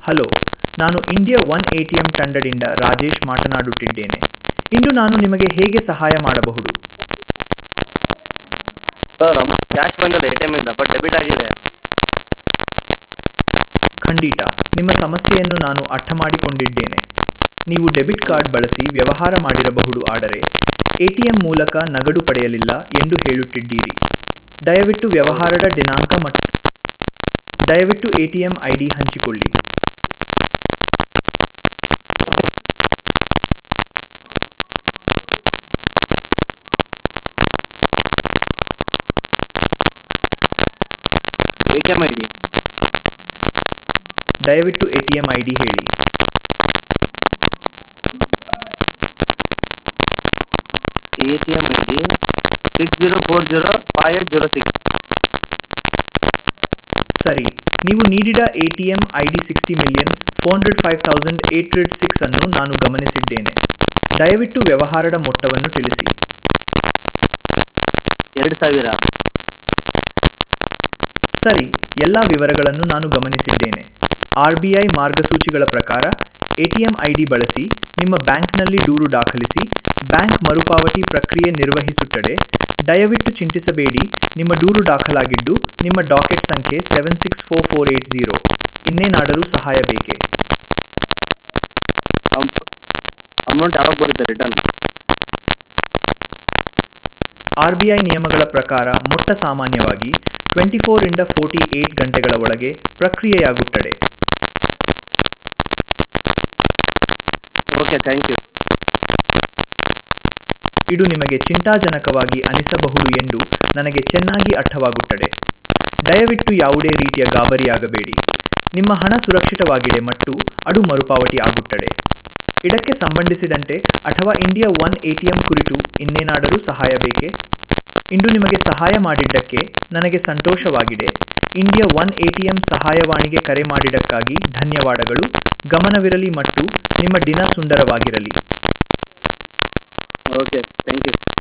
hello ನಾನು India one A T M ತಂಡದಿಂದ ರಾಜೇಶ್ ಮಾತನಾಡುತ್ತಿದ್ದೇನೆ ಇಂದು ನಾನು ನಿಮಗೆ ಹೇಗೆ ಸಹಾಯ ಮಾಡಬಹುದು ಸರ್ ಕ್ಯಾಶ್ ಬಂದಿಲ್ಲ ಎ ಟಿ ಎಮ್ಮಿಂದ ಬಟ್ ಡೆಬಿಟ್ ಆಗಿದೆ ಖಂಡಿತ ನಿಮ್ಮ ಸಮಸ್ಯೆಯನ್ನು ನಾನು ಅರ್ಥ ಮಾಡಿಕೊಂಡಿದ್ದೇನೆ ನೀವು ಡೆಬಿಟ್ ಕಾರ್ಡ್ ಬಳಸಿ ವ್ಯವಹಾರ ಮಾಡಿರಬಹುದು ಆದರೆ ಎಟಿಎಂ ಮೂಲಕ ನಗದು ಪಡೆಯಲಿಲ್ಲ ಎಂದು ಹೇಳುತ್ತಿದ್ದೀರಿ ದಯವಿಟ್ಟು ವ್ಯವಹಾರದ ದಿನಾಂಕ ಮತ್ತು ದಯವಿಟ್ಟು ಎಟಿಎಂ ಐ ಡಿ ಹಂಚಿಕೊಳ್ಳಿ A T M I D ದಯವಿಟ್ಟು ಎಟಿಎಂ ಐ ಡಿ ಹೇಳಿ A T M I D six zero four zero five eight zero six ಸರಿ ನೀವು ನೀಡಿದ ATM I D sixty million four hundred five thousand eight hundred six ಅನ್ನು ನಾನು ಗಮನಿಸಿದ್ದೇನೆ ದಯವಿಟ್ಟು ವ್ಯವಹಾರದ ಮೊತ್ತವನ್ನು ತಿಳಿಸಿ ಎರಡು ಸಾವಿರ ಸರಿ ಎಲ್ಲ ವಿವರಗಳನ್ನು ನಾನು ಗಮನಿಸಿದ್ದೇನೆ ಆರ್ ಬಿ ಐ ಮಾರ್ಗಸೂಚಿಗಳ ಪ್ರಕಾರ ಎಟಿಎಂ ಐ ಡಿ ಬಳಸಿ ನಿಮ್ಮ ಬ್ಯಾಂಕ್ನಲ್ಲಿ ದೂರು ದಾಖಲಿಸಿ ಬ್ಯಾಂಕ್ ಮರುಪಾವತಿ ಪ್ರಕ್ರಿಯೆ ನಿರ್ವಹಿಸುತ್ತದೆ ದಯವಿಟ್ಟು ಚಿಂತಿಸಬೇಡಿ ನಿಮ್ಮ ದೂರು ದಾಖಲಾಗಿದ್ದು ನಿಮ್ಮ ಡಾಕೆಟ್ ಸಂಖ್ಯೆ seven six four four eight zero ಇನ್ನೇನಾದರೂ ಸಹಾಯ ಬೇಕೇ ಅಮೌಂಟ್ ಯಾವಾಗ ಬರುತ್ತೆ ರಿಟರ್ನ್ ಆರ್ ಬಿ ಐ ನಿಯಮಗಳ ಪ್ರಕಾರ ಮೊಟ್ಟ ಸಾಮಾನ್ಯವಾಗಿ ಟ್ವೆಂಟಿ ಫೋರಿಂದ ಫೋರ್ಟಿ ಏಟ್ ಗಂಟೆಗಳ ಒಳಗೆ ಪ್ರಕ್ರಿಯೆಯಾಗುತ್ತದೆ ಓಕೆ ಥ್ಯಾಂಕ್ ಯು ಇದು ನಿಮಗೆ ಚಿಂತಾಜನಕವಾಗಿ ಅನಿಸಬಹುದು ಎಂದು ನನಗೆ ಚೆನ್ನಾಗಿ ಅರ್ಥವಾಗುತ್ತದೆ ದಯವಿಟ್ಟು ಯಾವುದೇ ರೀತಿಯ ಗಾಬರಿಯಾಗಬೇಡಿ ನಿಮ್ಮ ಹಣ ಸುರಕ್ಷಿತವಾಗಿದೆ ಮತ್ತು ಅದು ಮರುಪಾವತಿ ಆಗುತ್ತದೆ ಇದಕ್ಕೆ ಸಂಬಂಧಿಸಿದಂತೆ ಅಥವಾ ಇಂಡಿಯಾ ಒನ್ ಎಟಿಎಂ ಕುರಿತು ಇನ್ನೇನಾದರೂ ಸಹಾಯ ಬೇಕೇ ಇಂದು ನಿಮಗೆ ಸಹಾಯ ಮಾಡಿದ್ದಕ್ಕೆ ನನಗೆ ಸಂತೋಷವಾಗಿದೆ ಇಂಡಿಯಾ ಒನ್ ಎಟಿಎಂ ಸಹಾಯವಾಣಿಗೆ ಕರೆ ಮಾಡಿದ್ದಕ್ಕಾಗಿ ಧನ್ಯವಾದಗಳು ಗಮನವಿರಲಿ ಮತ್ತು ನಿಮ್ಮ ದಿನ ಸುಂದರವಾಗಿರಲಿ ಓಕೆ ಥ್ಯಾಂಕ್ ಯು